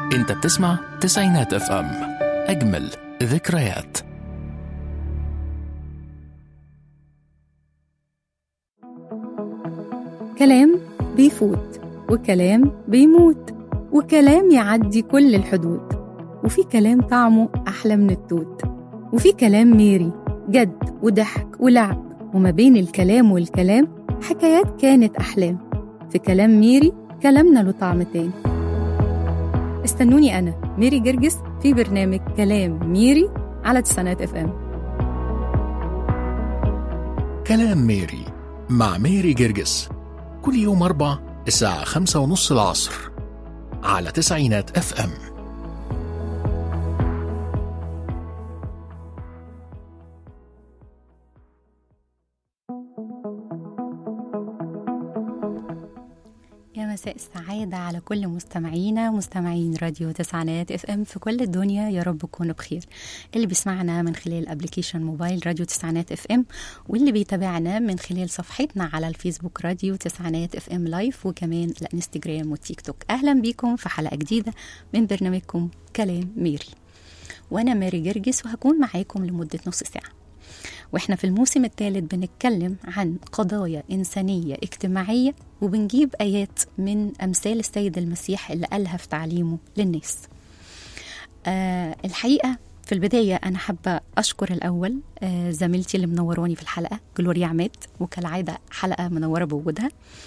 انت بتسمع تسعينات اف ام اجمل ذكريات كلام بيفوت وكلام بيموت وكلام يعدي كل الحدود وفي كلام طعمه أحلى من التوت وفي كلام ميري جد وضحك ولعب وما بين الكلام والكلام حكايات كانت أحلام في كلام ميري كلامنا له طعم تاني استنوني أنا ميري جرجس في برنامج كلام ميري على تسعينات اف ام كلام ميري مع ميري جرجس كل يوم أربع الساعة خمسة ونص العصر على تسعينات اف ام يا مساء السعادة على كل مستمعينا مستمعين راديو تسعينات اف ام في كل الدنيا يا رب تكونوا بخير اللي بيسمعنا من خلال ابلكيشن موبايل راديو تسعينات اف ام واللي بيتابعنا من خلال صفحتنا على الفيسبوك راديو تسعينات اف ام لايف وكمان الانستجرام والتيك توك اهلا بيكم في حلقة جديدة من برنامجكم كلام ميري وانا ماري جرجس وهكون معاكم لمدة نص ساعة واحنا في الموسم الثالث بنتكلم عن قضايا إنسانية اجتماعية وبنجيب آيات من أمثال السيد المسيح اللي قالها في تعليمه للناس آه الحقيقة في البداية أنا حابة أشكر الأول آه زميلتي اللي منوراني في الحلقة جلوريا عماد وكالعادة حلقة منورة بوجودها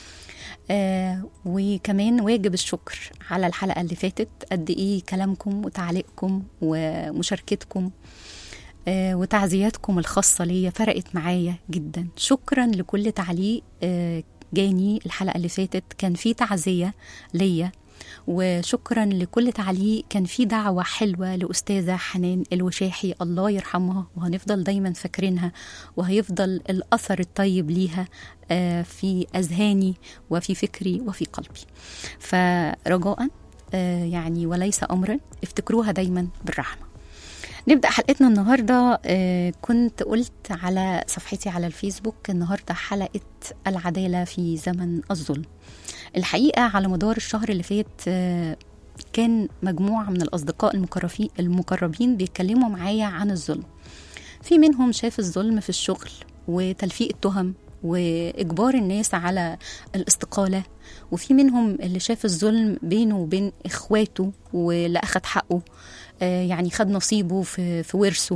آه وكمان واجب الشكر على الحلقة اللي فاتت قد إيه كلامكم وتعليقكم ومشاركتكم آه، وتعزياتكم الخاصة ليا فرقت معايا جدا شكرا لكل تعليق آه، جاني الحلقة اللي فاتت كان في تعزية ليا وشكرا لكل تعليق كان في دعوة حلوة لأستاذة حنان الوشاحي الله يرحمها وهنفضل دايما فاكرينها وهيفضل الأثر الطيب ليها آه، في أذهاني وفي فكري وفي قلبي فرجاء آه، يعني وليس أمرا افتكروها دايما بالرحمة نبدأ حلقتنا النهاردة آه، كنت قلت على صفحتي على الفيسبوك النهاردة حلقة العدالة في زمن الظلم الحقيقة على مدار الشهر اللي فات آه، كان مجموعة من الأصدقاء المقربين المقربين بيتكلموا معايا عن الظلم في منهم شاف الظلم في الشغل وتلفيق التهم وإجبار الناس على الاستقالة وفي منهم اللي شاف الظلم بينه وبين إخواته واللي أخد حقه آه، يعني خد نصيبه في, في ورثه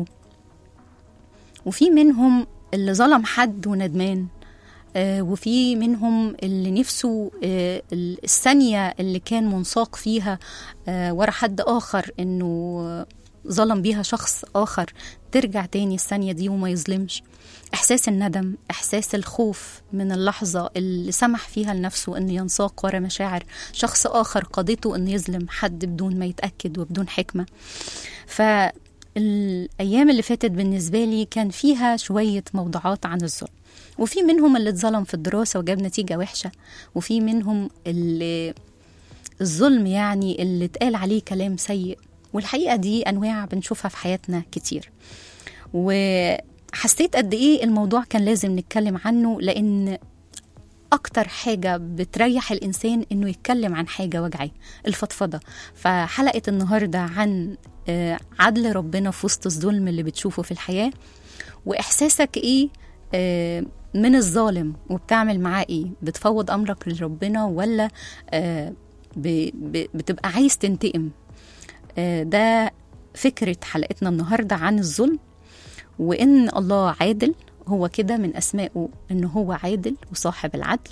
وفي منهم اللي ظلم حد وندمان آه، وفي منهم اللي نفسه آه، الثانية اللي كان منساق فيها آه، ورا حد آخر إنه ظلم بيها شخص آخر ترجع تاني الثانية دي وما يظلمش إحساس الندم إحساس الخوف من اللحظة اللي سمح فيها لنفسه أن ينساق ورا مشاعر شخص آخر قضيته أن يظلم حد بدون ما يتأكد وبدون حكمة فالأيام اللي فاتت بالنسبة لي كان فيها شوية موضوعات عن الظلم وفي منهم اللي اتظلم في الدراسة وجاب نتيجة وحشة وفي منهم اللي الظلم يعني اللي اتقال عليه كلام سيء والحقيقة دي أنواع بنشوفها في حياتنا كتير وحسيت قد إيه الموضوع كان لازم نتكلم عنه لأن أكتر حاجة بتريح الإنسان إنه يتكلم عن حاجة وجعاه الفضفضة فحلقة النهاردة عن آه، عدل ربنا في وسط الظلم اللي بتشوفه في الحياة وإحساسك إيه آه، من الظالم وبتعمل معاه إيه بتفوض أمرك لربنا ولا آه، ب- ب- بتبقى عايز تنتقم آه، ده فكرة حلقتنا النهاردة عن الظلم وإن الله عادل هو كده من أسمائه إن هو عادل وصاحب العدل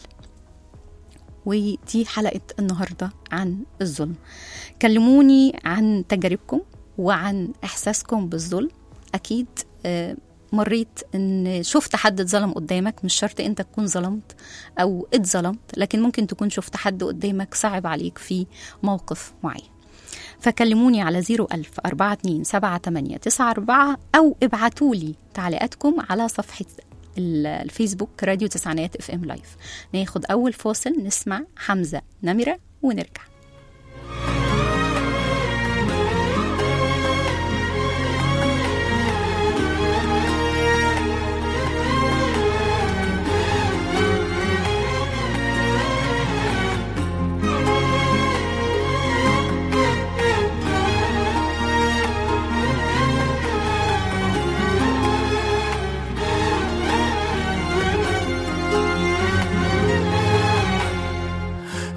ودي حلقة النهاردة عن الظلم كلموني عن تجاربكم وعن إحساسكم بالظلم أكيد آه، مريت ان شفت حد اتظلم قدامك مش شرط انت تكون ظلمت او اتظلمت لكن ممكن تكون شفت حد قدامك صعب عليك في موقف معين فكلموني على 01000 42 78 94 أو ابعتوا لي تعليقاتكم على صفحة ال- الفيسبوك راديو تسعينات اف ام لايف ناخد أول فاصل نسمع حمزة نمرة ونرجع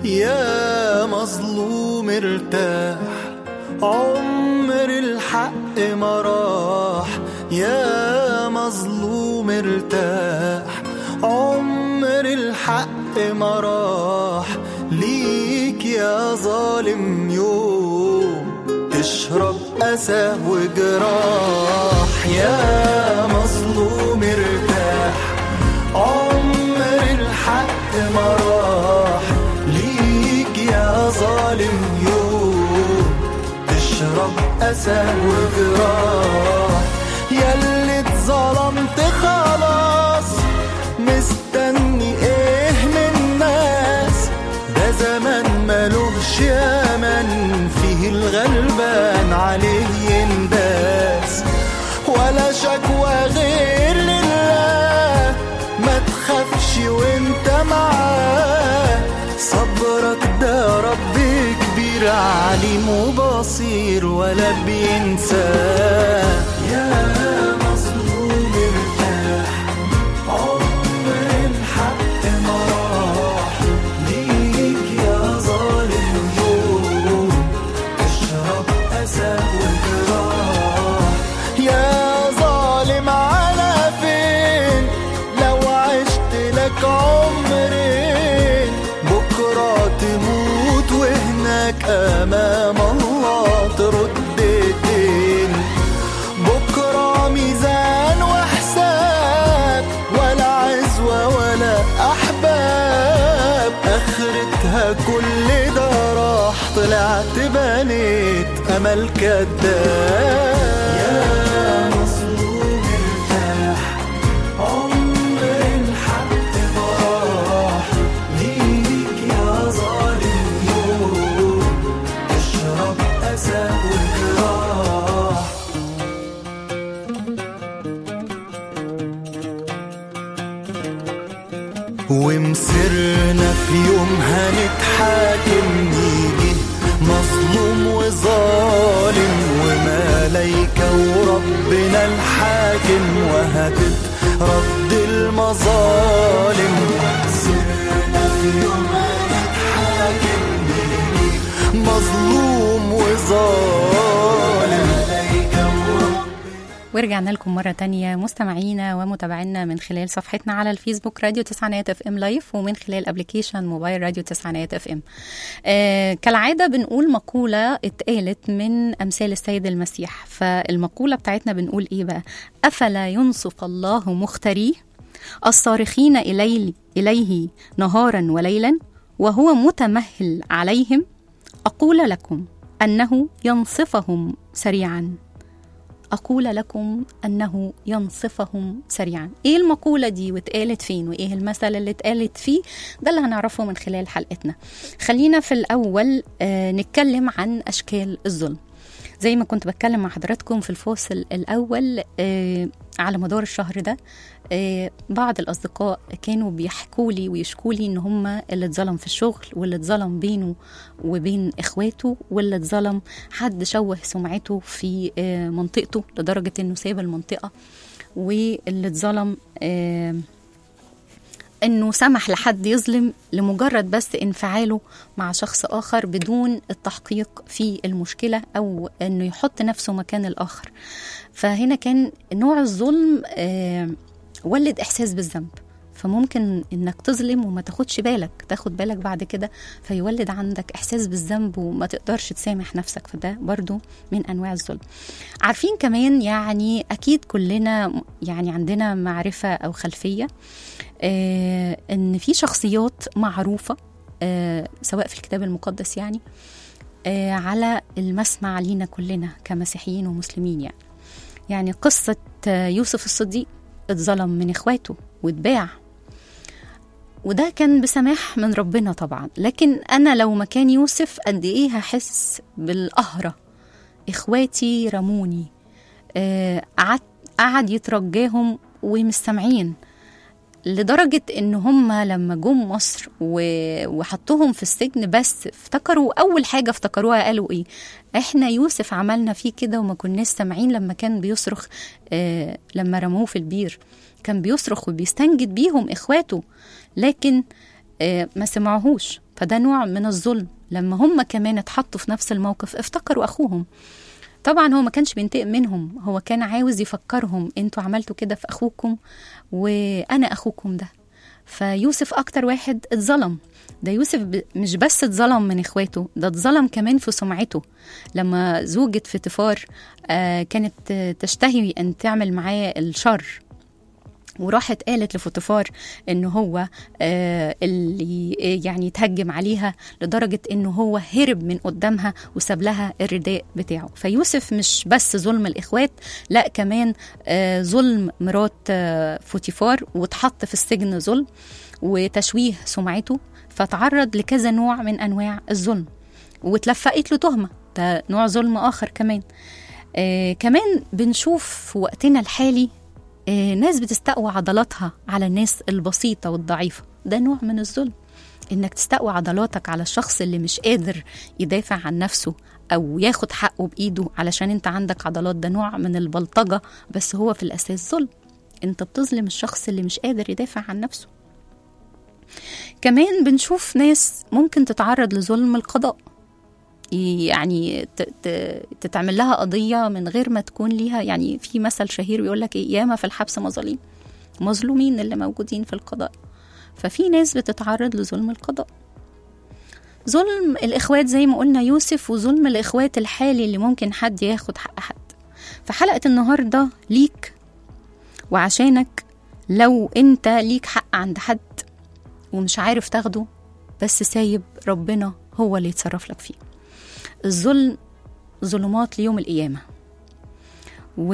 يا مظلوم ارتاح عمر الحق ما راح يا مظلوم ارتاح عمر الحق ما راح ليك يا ظالم يوم تشرب أسى وجراح يا مظلوم ارتاح عمر الحق ما راح ليك يا ظالم يوم تشرب أسى وجراح ياللي اتظلمت خلاص مستني ايه من الناس ده زمان ملوش يمن فيه الغلبان عليه ينداس ولا شكوى غير لله ما تخافش وانت معاه صبرك ده رب كبير عليم وبصير ولا بينساه يا مظلوم ارتاح عمر الحق ما راح ليك يا ظالم يوم اشرب أسى وجراح يا ظالم على فين لو عشت لك عمرين بكرة تموت وهناك أمام الله ترد الدين بكرة ميزان وحساب ولا عزوة ولا أحباب آخرتها كل ده راح طلعت بنيت أمل كداب يا مظلوم ارتاح عمر الحق راح ليك يا ظالم يوم اشرب أسى وجراح ومسرنا في يوم هنتحاكم نيجي مظلوم وظالم وملايكة وربنا الحاكم وهتترد المظالم ومسرنا في يوم هنتحاكم نيجي مظلوم وظالم ملايكة وربنا ورجعنا لكم مرة تانية مستمعينا ومتابعينا من خلال صفحتنا على الفيسبوك راديو تسعينات اف ام لايف ومن خلال ابلكيشن موبايل راديو تسعينات اف ام آه كالعادة بنقول مقولة اتقالت من أمثال السيد المسيح فالمقولة بتاعتنا بنقول ايه بقى أفلا ينصف الله مختاريه الصارخين إليه, إليه نهارا وليلا وهو متمهل عليهم أقول لكم أنه ينصفهم سريعا أقول لكم أنه ينصفهم سريعا إيه المقولة دي واتقالت فين وإيه المثل اللي اتقالت فيه ده اللي هنعرفه من خلال حلقتنا خلينا في الأول آه نتكلم عن أشكال الظلم زي ما كنت بتكلم مع حضراتكم في الفاصل الأول آه على مدار الشهر ده آه بعض الأصدقاء كانوا بيحكوا لي ويشكوا لي إن هم اللي اتظلم في الشغل واللي اتظلم بينه وبين إخواته واللي اتظلم حد شوه سمعته في آه منطقته لدرجة إنه ساب المنطقة واللي اتظلم آه انه سمح لحد يظلم لمجرد بس انفعاله مع شخص اخر بدون التحقيق في المشكله او انه يحط نفسه مكان الاخر فهنا كان نوع الظلم آه ولد احساس بالذنب فممكن انك تظلم وما تاخدش بالك تاخد بالك بعد كده فيولد عندك احساس بالذنب وما تقدرش تسامح نفسك فده برضو من انواع الظلم عارفين كمان يعني اكيد كلنا يعني عندنا معرفه او خلفيه آه ان في شخصيات معروفه آه سواء في الكتاب المقدس يعني آه على المسمع لينا كلنا كمسيحيين ومسلمين يعني يعني قصة يوسف الصديق اتظلم من اخواته واتباع وده كان بسماح من ربنا طبعا لكن انا لو مكان يوسف قد ايه هحس بالقهرة اخواتي رموني قعد قعد يترجاهم ومش سامعين لدرجة إن هم لما جم مصر وحطوهم في السجن بس افتكروا أول حاجة افتكروها قالوا إيه إحنا يوسف عملنا فيه كده وما كناش سامعين لما كان بيصرخ آه لما رموه في البير كان بيصرخ وبيستنجد بيهم إخواته لكن آه ما سمعوهوش فده نوع من الظلم لما هم كمان اتحطوا في نفس الموقف افتكروا اخوهم طبعا هو ما كانش بينتقم منهم هو كان عاوز يفكرهم انتوا عملتوا كده في اخوكم وانا اخوكم ده فيوسف اكتر واحد اتظلم ده يوسف ب- مش بس اتظلم من اخواته ده اتظلم كمان في سمعته لما زوجة فطفار آه كانت آه، تشتهي ان تعمل معاه الشر وراحت قالت لفوتيفار ان هو آه اللي آه، يعني تهجم عليها لدرجه انه هو هرب من قدامها وساب لها الرداء بتاعه فيوسف مش بس ظلم الاخوات لا كمان آه ظلم مرات آه فوتيفار واتحط في السجن ظلم وتشويه سمعته فتعرض لكذا نوع من انواع الظلم واتلفقت له تهمه ده نوع ظلم اخر كمان آه كمان بنشوف في وقتنا الحالي آه، ناس بتستقوى عضلاتها على الناس البسيطة والضعيفة ده نوع من الظلم انك تستقوى عضلاتك على الشخص اللي مش قادر يدافع عن نفسه او ياخد حقه بايده علشان انت عندك عضلات ده نوع من البلطجة بس هو في الاساس ظلم انت بتظلم الشخص اللي مش قادر يدافع عن نفسه كمان بنشوف ناس ممكن تتعرض لظلم القضاء يعني ت- ت- تتعمل لها قضية من غير ما تكون ليها يعني في مثل شهير بيقول لك إيه ياما في الحبس مظالم مظلومين اللي موجودين في القضاء ففي ناس بتتعرض لظلم القضاء ظلم الإخوات زي ما قلنا يوسف وظلم الإخوات الحالي اللي ممكن حد ياخد حق حد فحلقة النهاردة ليك وعشانك لو انت ليك حق عند حد ومش عارف تاخده بس سايب ربنا هو اللي يتصرف لك فيه الظلم ظلمات ليوم القيامة و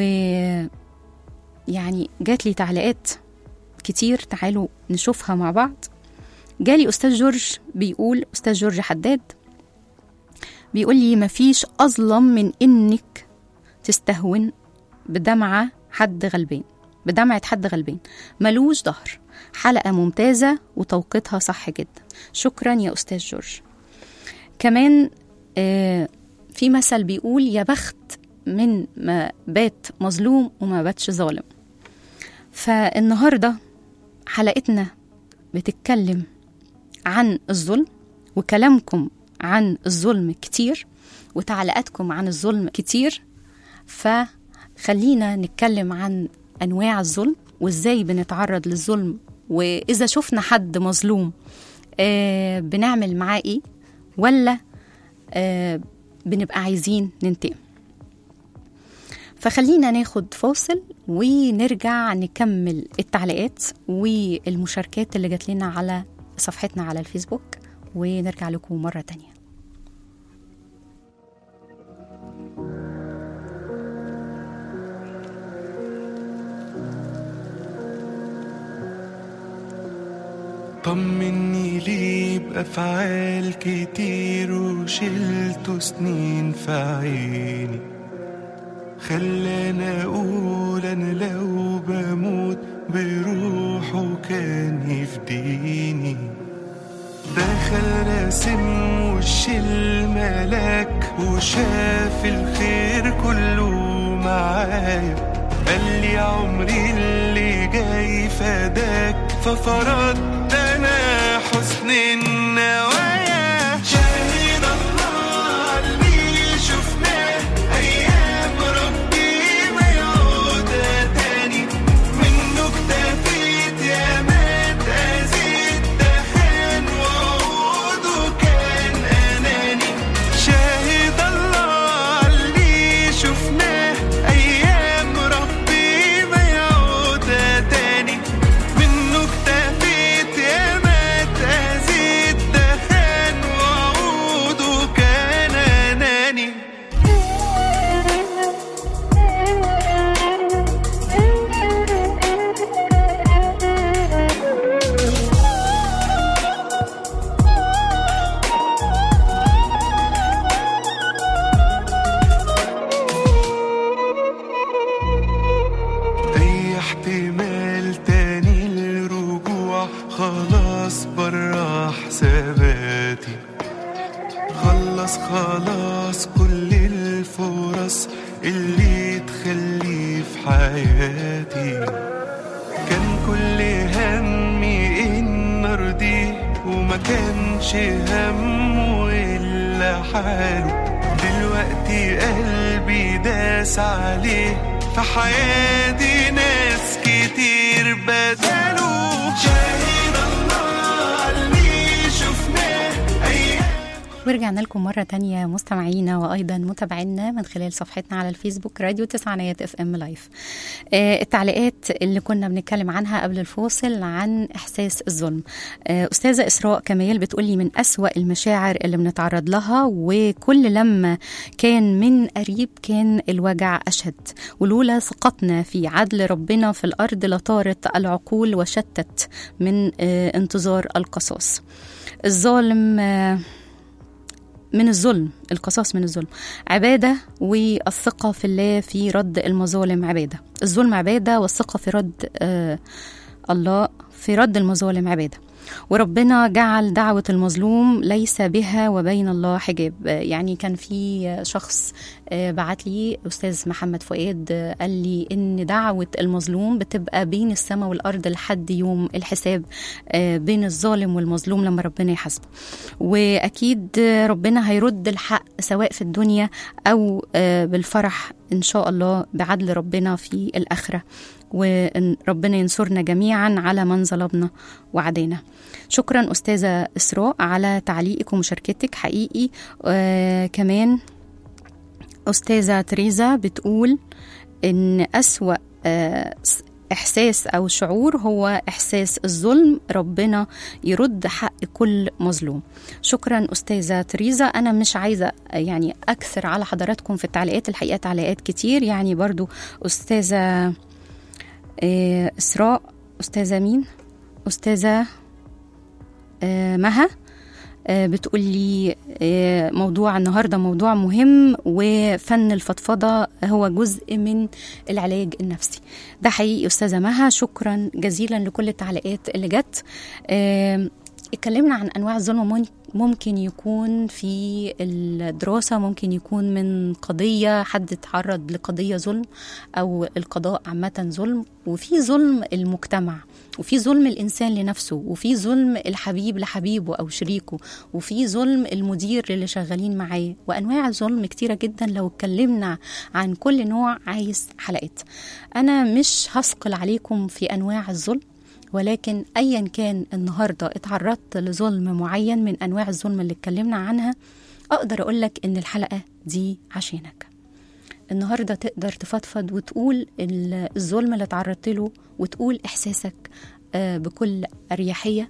يعني جات لي تعليقات كتير تعالوا نشوفها مع بعض جالي أستاذ جورج بيقول أستاذ جورج حداد بيقول لي مفيش أظلم من إنك تستهون بدمعة حد غلبان بدمعة حد غلبان ملوش ظهر حلقة ممتازة وتوقيتها صح جدا شكرا يا أستاذ جورج كمان آه، في مثل بيقول يا بخت من ما بات مظلوم وما باتش ظالم فالنهارده حلقتنا بتتكلم عن الظلم وكلامكم عن الظلم كتير وتعليقاتكم عن الظلم كتير فخلينا نتكلم عن انواع الظلم وازاي بنتعرض للظلم واذا شفنا حد مظلوم آه بنعمل معاه ايه ولا آه بنبقى عايزين ننتقم فخلينا ناخد فاصل ونرجع نكمل التعليقات والمشاركات اللي جات لنا على صفحتنا على الفيسبوك ونرجع لكم مرة تانية طمني ليه بأفعال كتير وشلته سنين في عيني خلاني أقول أنا لو بموت بروحه كان يفديني دخل راسم وش الملاك وشاف الخير كله معايا قال لي عمري اللي جاي فداك ففرضت انا حسن النوايا شاهد الله اللي شفناه ايام ربي ما يعودها تاني منه اكتفيت يا ما اتأذيت دخان وعوده كان اناني شاهد الله اللي شفناه ايام ربي ما يعودها تاني منه اكتفيت يا ما اتأذيت دخان وعوده كان اناني اي احتمال تاني للرجوع خلاص برا حساباتي خلص خلاص كل الفرص اللي تخلي في حياتي كان كل همي ان ارضيه وما وما كانش همه إلا حاله دلوقتي قلبي داس عليه في حياتي ناس كتير بدلوا شاهد الله على اللي شفناه أيام ورجعنا لكم مرة تانية مستمعينا وأيضا متابعينا من خلال صفحتنا على الفيسبوك راديو تسعينات اف ام لايف آه، التعليقات اللي كنا بنتكلم عنها قبل الفاصل عن إحساس الظلم آه، أستاذة إسراء كمال بتقولي من أسوأ المشاعر اللي بنتعرض لها وكل لما كان من قريب كان الوجع أشد ولولا ثقتنا في عدل ربنا في الأرض لطارت العقول وشتت من آه، انتظار القصاص الظالم آه، من الظلم القصاص من الظلم عبادة والثقة في الله في رد المظالم عبادة الظلم عبادة والثقة في رد آه الله في رد المظالم عبادة وربنا جعل دعوة المظلوم ليس بها وبين الله حجاب آه، يعني كان في شخص آه، بعت لي أستاذ محمد فؤاد آه، قال لي إن دعوة المظلوم بتبقى بين السماء والأرض لحد يوم الحساب آه، بين الظالم والمظلوم لما ربنا يحاسبه وأكيد آه، ربنا هيرد الحق سواء في الدنيا أو آه، بالفرح إن شاء الله بعدل ربنا في الآخرة وإن ربنا ينصرنا جميعا على من ظلمنا وعدينا شكرا أستاذة إسراء على تعليقك ومشاركتك حقيقي آه كمان أستاذة تريزا بتقول إن أسوأ آه إحساس أو شعور هو إحساس الظلم ربنا يرد حق كل مظلوم شكرا أستاذة تريزا أنا مش عايزة يعني أكثر على حضراتكم في التعليقات الحقيقة تعليقات كتير يعني برضو أستاذة آه، إسراء أستاذة مين؟ أستاذة آه، مها آه، بتقول لي آه، موضوع النهارده موضوع مهم وفن الفضفضه هو جزء من العلاج النفسي ده حقيقي استاذه مها شكرا جزيلا لكل التعليقات اللي جت آه، اتكلمنا عن انواع الظلم ممكن- ممكن يكون في الدراسة ممكن يكون من قضية حد اتعرض لقضية ظلم أو القضاء عامة ظلم وفي ظلم المجتمع وفي ظلم الإنسان لنفسه وفي ظلم الحبيب لحبيبه أو شريكه وفي ظلم المدير اللي شغالين معاه وأنواع الظلم كتيرة جدا لو اتكلمنا عن كل نوع عايز حلقات أنا مش هثقل عليكم في أنواع الظلم ولكن ايا كان النهارده اتعرضت لظلم معين من انواع الظلم اللي اتكلمنا عنها اقدر اقول لك ان الحلقه دي عشانك النهارده تقدر تفضفض وتقول ال- الظلم اللي اتعرضت له وتقول احساسك آه، بكل اريحيه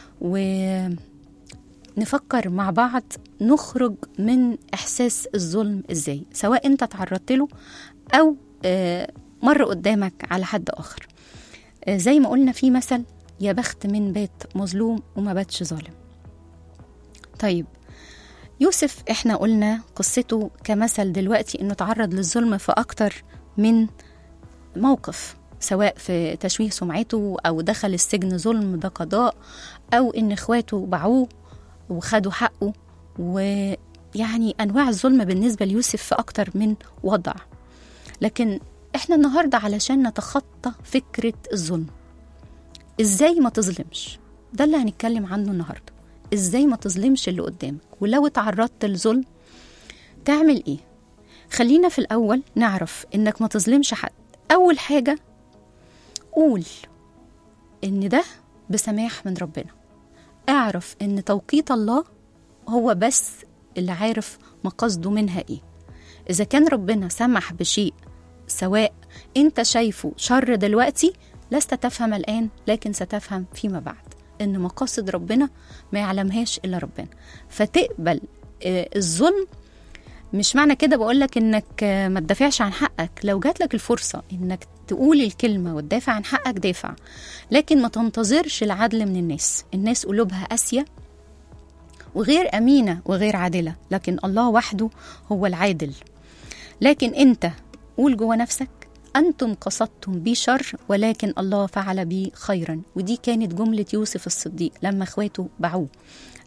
ونفكر مع بعض نخرج من احساس الظلم ازاي سواء انت تعرضت له او آه، مر قدامك على حد اخر آه، زي ما قلنا في مثل يا بخت من بات مظلوم وما باتش ظالم طيب يوسف احنا قلنا قصته كمثل دلوقتي انه تعرض للظلم في اكتر من موقف سواء في تشويه سمعته او دخل السجن ظلم ده قضاء او ان اخواته باعوه وخدوا حقه ويعني انواع الظلم بالنسبه ليوسف في اكتر من وضع لكن احنا النهارده علشان نتخطى فكره الظلم ازاي ما تظلمش ده اللي هنتكلم عنه النهارده ازاي ما تظلمش اللي قدامك ولو اتعرضت لظلم تعمل ايه خلينا في الاول نعرف انك ما تظلمش حد اول حاجه قول ان ده بسماح من ربنا اعرف ان توقيت الله هو بس اللي عارف مقصده منها ايه اذا كان ربنا سمح بشيء سواء انت شايفه شر دلوقتي لست تفهم الان لكن ستفهم فيما بعد ان مقاصد ربنا ما يعلمهاش الا ربنا فتقبل آه، الظلم مش معنى كده بقولك انك آه، ما تدافعش عن حقك لو جات لك الفرصه انك تقول الكلمه وتدافع عن حقك دافع لكن ما تنتظرش العدل من الناس الناس قلوبها قاسيه وغير امينه وغير عادله لكن الله وحده هو العادل لكن انت قول جوه نفسك انتم قصدتم بي شر ولكن الله فعل بي خيرا ودي كانت جمله يوسف الصديق لما اخواته باعوه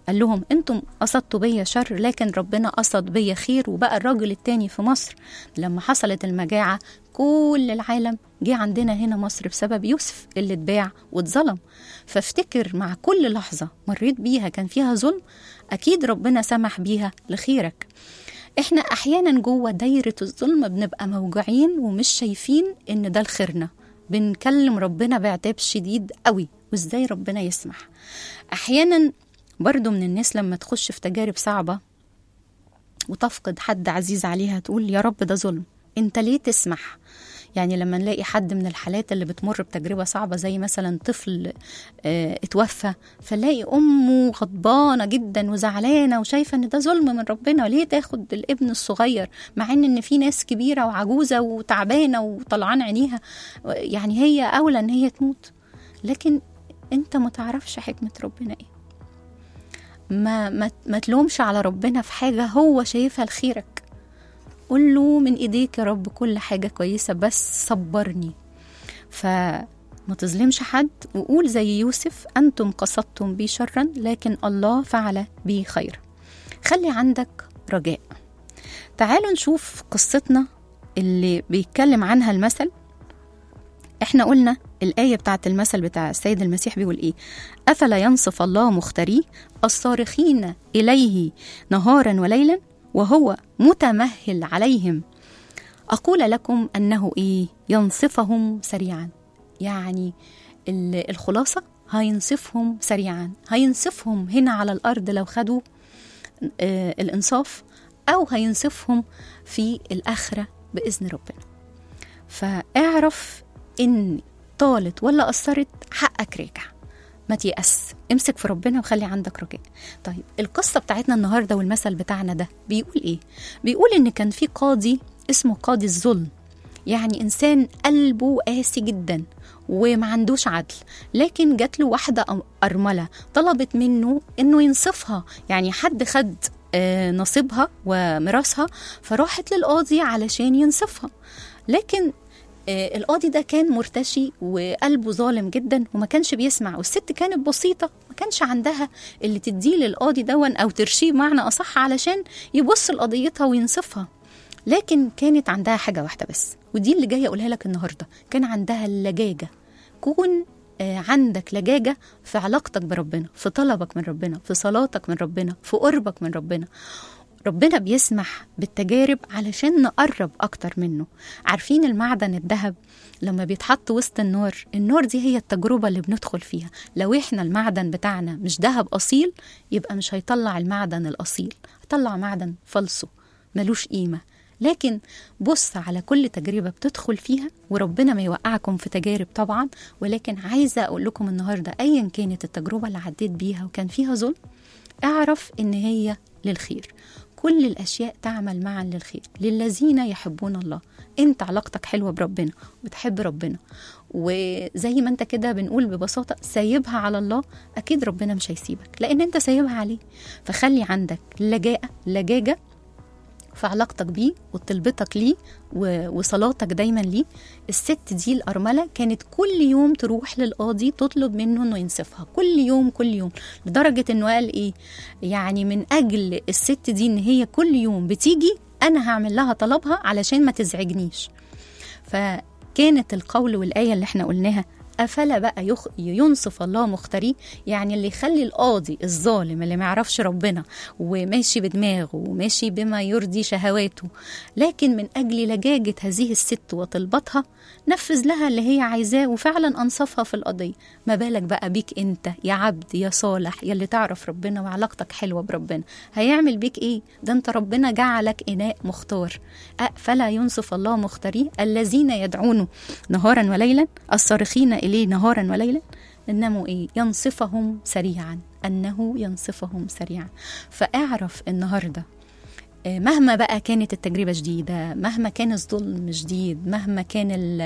قال لهم انتم قصدتوا بيا شر لكن ربنا قصد بيا خير وبقى الراجل التاني في مصر لما حصلت المجاعة كل العالم جه عندنا هنا مصر بسبب يوسف اللي اتباع واتظلم فافتكر مع كل لحظة مريت بيها كان فيها ظلم أكيد ربنا سمح بيها لخيرك احنا احيانا جوه دايره الظلم بنبقى موجوعين ومش شايفين ان ده لخيرنا بنكلم ربنا بعتاب شديد قوي وازاي ربنا يسمح احيانا برضو من الناس لما تخش في تجارب صعبه وتفقد حد عزيز عليها تقول يا رب ده ظلم انت ليه تسمح يعني لما نلاقي حد من الحالات اللي بتمر بتجربة صعبة زي مثلا طفل اه اتوفى فنلاقي أمه غضبانة جدا وزعلانة وشايفة إن ده ظلم من ربنا ليه تاخد الابن الصغير مع إن إن في ناس كبيرة وعجوزة وتعبانة وطلعان عينيها يعني هي أولى إن هي تموت لكن أنت ما تعرفش حكمة ربنا إيه ما, ما, ما تلومش على ربنا في حاجة هو شايفها لخيرك قول له من ايديك يا رب كل حاجه كويسه بس صبرني فما تظلمش حد وقول زي يوسف انتم قصدتم بي شرا لكن الله فعل بي خير خلي عندك رجاء تعالوا نشوف قصتنا اللي بيتكلم عنها المثل احنا قلنا الآية بتاعت المثل بتاع السيد المسيح بيقول ايه أفلا ينصف الله مختاريه الصارخين إليه نهارا وليلا وهو متمهل عليهم أقول لكم أنه إيه ينصفهم سريعا يعني الخلاصة هينصفهم سريعا هينصفهم هنا على الأرض لو خدوا آه الإنصاف أو هينصفهم في الآخرة بإذن ربنا فاعرف إن طالت ولا قصرت حقك راجع ما تيأس امسك في ربنا وخلي عندك رجاء طيب القصة بتاعتنا النهاردة والمثل بتاعنا ده بيقول ايه بيقول ان كان في قاضي اسمه قاضي الظلم يعني انسان قلبه قاسي جدا وما عندوش عدل لكن جات له واحدة أرملة طلبت منه انه ينصفها يعني حد خد نصيبها وميراثها فراحت للقاضي علشان ينصفها لكن القاضي ده كان مرتشي وقلبه ظالم جدا وما كانش بيسمع والست كانت بسيطة ما كانش عندها اللي تديه للقاضي دون أو ترشيه بمعنى أصح علشان يبص لقضيتها وينصفها لكن كانت عندها حاجة واحدة بس ودي اللي جاية أقولها لك النهاردة كان عندها اللجاجة كون عندك لجاجة في علاقتك بربنا في طلبك من ربنا في صلاتك من ربنا في قربك من ربنا ربنا بيسمح بالتجارب علشان نقرب أكتر منه عارفين المعدن الذهب لما بيتحط وسط النار النار دي هي التجربة اللي بندخل فيها لو إحنا المعدن بتاعنا مش ذهب أصيل يبقى مش هيطلع المعدن الأصيل هيطلع معدن فلسه ملوش قيمة لكن بص على كل تجربة بتدخل فيها وربنا ما يوقعكم في تجارب طبعا ولكن عايزة أقول لكم النهاردة أيا كانت التجربة اللي عديت بيها وكان فيها ظلم اعرف إن هي للخير كل الأشياء تعمل معا للخير للذين يحبون الله انت علاقتك حلوة بربنا وبتحب ربنا وزي ما انت كده بنقول ببساطة سايبها على الله أكيد ربنا مش هيسيبك لأن انت سايبها عليه فخلي عندك لجاءة لجاجة في علاقتك بيه وطلبتك ليه وصلاتك دايما ليه الست دي الأرملة كانت كل يوم تروح للقاضي تطلب منه انه ينصفها كل يوم كل يوم لدرجة انه قال ايه يعني من أجل الست دي ان هي كل يوم بتيجي أنا هعمل لها طلبها علشان ما تزعجنيش فكانت القول والآية اللي احنا قلناها أفلا بقى يخ... ينصف الله مختاريه يعني اللي يخلي القاضي الظالم اللي ما يعرفش ربنا وماشي بدماغه وماشي بما يرضي شهواته لكن من أجل لجاجة هذه الست وطلبتها نفذ لها اللي هي عايزاه وفعلا أنصفها في القضية ما بالك بقى بيك أنت يا عبد يا صالح يا اللي تعرف ربنا وعلاقتك حلوة بربنا هيعمل بيك إيه ده أنت ربنا جعلك إناء مختار فلا ينصف الله مختاريه الذين يدعونه نهارا وليلا الصارخين إليه نهارا وليلا إنه إيه ينصفهم سريعا أنه ينصفهم سريعا فاعرف النهاردة مهما بقى كانت التجربة جديدة مهما كان الظلم جديد مهما كان ال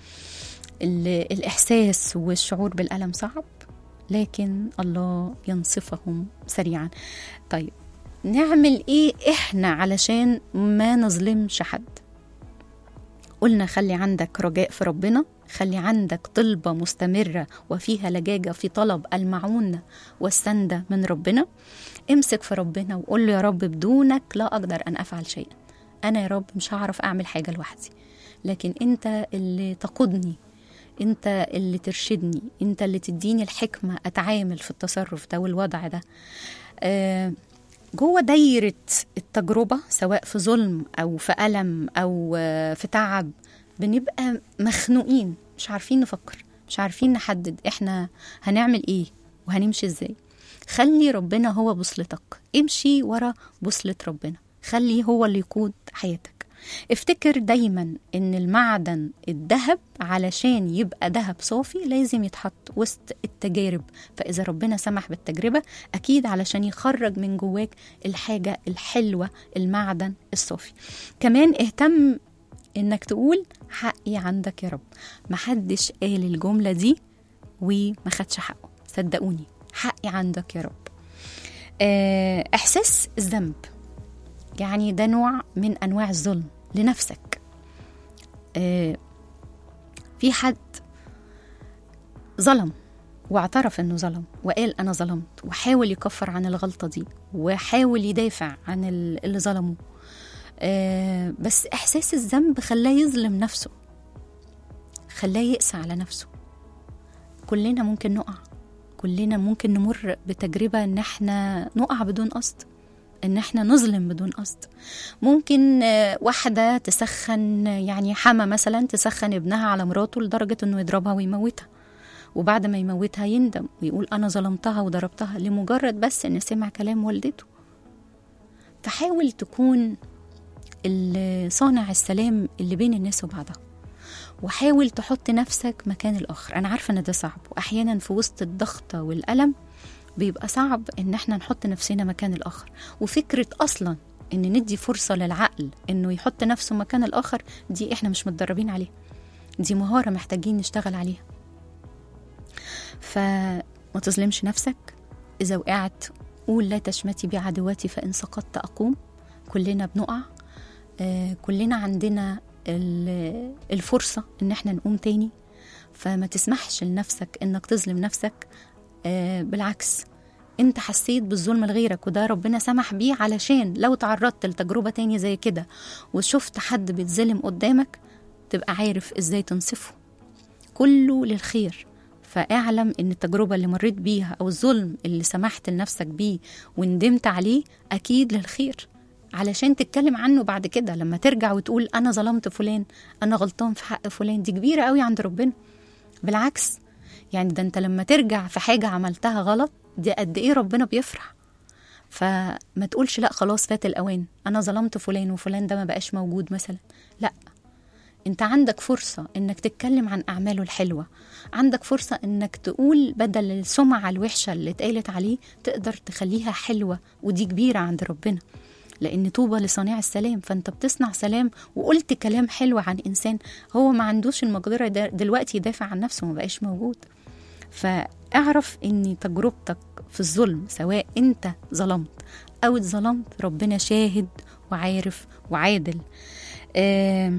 ال الإحساس والشعور بالألم صعب لكن الله ينصفهم سريعا طيب نعمل إيه إحنا علشان ما نظلمش حد قلنا خلي عندك رجاء في ربنا خلي عندك طلبة مستمرة وفيها لجاجة في طلب المعونة والسندة من ربنا امسك في ربنا وقول له يا رب بدونك لا أقدر أن أفعل شيئا أنا يا رب مش هعرف أعمل حاجة لوحدي لكن أنت اللي تقودني أنت اللي ترشدني أنت اللي تديني الحكمة أتعامل في التصرف ده والوضع ده آه جوه دايرة التجربة سواء في ظلم أو في ألم أو آه، في تعب بنبقى مخنوقين مش عارفين نفكر مش عارفين نحدد احنا هنعمل ايه وهنمشي ازاي خلي ربنا هو بوصلتك امشي ورا بوصلة ربنا خلي هو اللي يقود حياتك افتكر دايما ان المعدن الذهب علشان يبقى ذهب صافي لازم يتحط وسط التجارب فاذا ربنا سمح بالتجربه اكيد علشان يخرج من جواك الحاجه الحلوه المعدن الصافي كمان اهتم انك تقول حقي عندك يا رب محدش قال الجمله دي وما خدش حقه صدقوني حقي عندك يا رب آه، احساس الذنب يعني ده نوع من انواع الظلم لنفسك آه، في حد ظلم واعترف انه ظلم وقال انا ظلمت وحاول يكفر عن الغلطه دي وحاول يدافع عن ال- اللي ظلمه آه، بس احساس الذنب خلاه يظلم نفسه خلاه يقسى على نفسه كلنا ممكن نقع كلنا ممكن نمر بتجربه ان احنا نقع بدون قصد ان احنا نظلم بدون قصد ممكن آه، واحده تسخن يعني حما مثلا تسخن ابنها على مراته لدرجه انه يضربها ويموتها وبعد ما يموتها يندم ويقول انا ظلمتها وضربتها لمجرد بس ان سمع كلام والدته فحاول تكون ال- صانع السلام اللي بين الناس وبعضها وحاول تحط نفسك مكان الآخر أنا عارفة إن ده صعب وأحيانا في وسط الضغطة والألم بيبقى صعب إن احنا نحط نفسنا مكان الآخر وفكرة أصلا إن ندي فرصة للعقل إنه يحط نفسه مكان الآخر دي احنا مش متدربين عليها دي مهارة محتاجين نشتغل عليها فما تظلمش نفسك إذا وقعت قول لا تشمتي بي عدواتي فإن سقطت أقوم كلنا بنقع آه، كلنا عندنا ال- الفرصة إن احنا نقوم تاني فما تسمحش لنفسك إنك تظلم نفسك آه، بالعكس انت حسيت بالظلم لغيرك وده ربنا سمح بيه علشان لو تعرضت لتجربة تانية زي كده وشفت حد بيتظلم قدامك تبقى عارف ازاي تنصفه كله للخير فاعلم ان التجربة اللي مريت بيها او الظلم اللي سمحت لنفسك بيه وندمت عليه اكيد للخير علشان تتكلم عنه بعد كده لما ترجع وتقول انا ظلمت فلان انا غلطان في حق فلان دي كبيرة قوي عند ربنا بالعكس يعني ده انت لما ترجع في حاجة عملتها غلط دي قد ايه ربنا بيفرح فما تقولش لا خلاص فات الاوان انا ظلمت فلان وفلان ده ما بقاش موجود مثلا لا انت عندك فرصة انك تتكلم عن اعماله الحلوة عندك فرصة انك تقول بدل السمعة الوحشة اللي اتقالت عليه تقدر تخليها حلوة ودي كبيرة عند ربنا لان طوبى لصانع السلام فانت بتصنع سلام وقلت كلام حلو عن انسان هو ما عندوش المقدرة ده- دلوقتي يدافع عن نفسه ما بقاش موجود فاعرف ان تجربتك في الظلم سواء انت ظلمت او اتظلمت ربنا شاهد وعارف وعادل آم،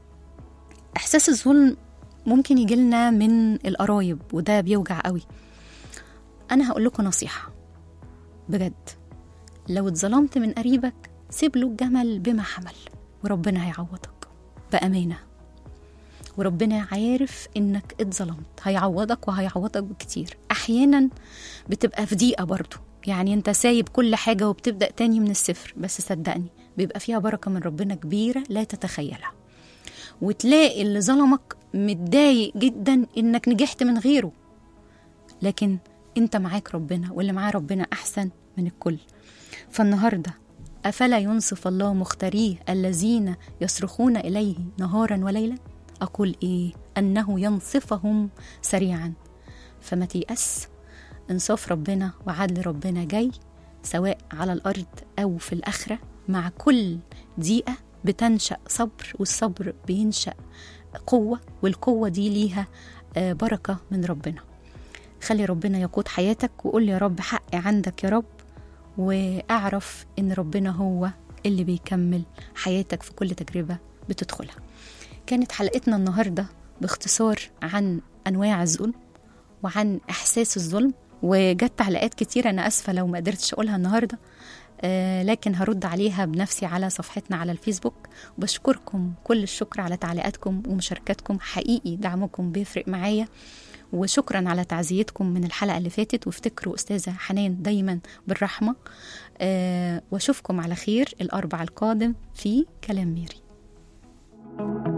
احساس الظلم ممكن يجيلنا من القرايب وده بيوجع قوي انا هقول لكم نصيحه بجد لو اتظلمت من قريبك سيب له الجمل بما حمل وربنا هيعوضك بامانه وربنا عارف انك اتظلمت هيعوضك وهيعوضك بكتير احيانا بتبقى في ضيقه برضه يعني انت سايب كل حاجه وبتبدا تاني من الصفر بس صدقني بيبقى فيها بركه من ربنا كبيره لا تتخيلها وتلاقي اللي ظلمك متضايق جدا انك نجحت من غيره لكن انت معاك ربنا واللي معاه ربنا احسن من الكل فالنهارده افلا ينصف الله مختاريه الذين يصرخون اليه نهارا وليلا اقول ايه انه ينصفهم سريعا فما تيأس انصاف ربنا وعدل ربنا جاي سواء على الارض او في الاخره مع كل دقيقه بتنشا صبر والصبر بينشا قوه والقوه دي ليها آه، بركه من ربنا خلي ربنا يقود حياتك وقول يا رب حقي عندك يا رب واعرف ان ربنا هو اللي بيكمل حياتك في كل تجربه بتدخلها كانت حلقتنا النهارده باختصار عن أنواع الظلم وعن إحساس الظلم وجت تعليقات كتير أنا أسفة لو ما قدرتش أقولها النهاردة آه، لكن هرد عليها بنفسي على صفحتنا على الفيسبوك وبشكركم كل الشكر على تعليقاتكم ومشاركاتكم حقيقي دعمكم بيفرق معايا وشكرا على تعزيتكم من الحلقة اللي فاتت وافتكروا أستاذة حنان دايما بالرحمة آه، واشوفكم على خير الأربع القادم في كلام ميري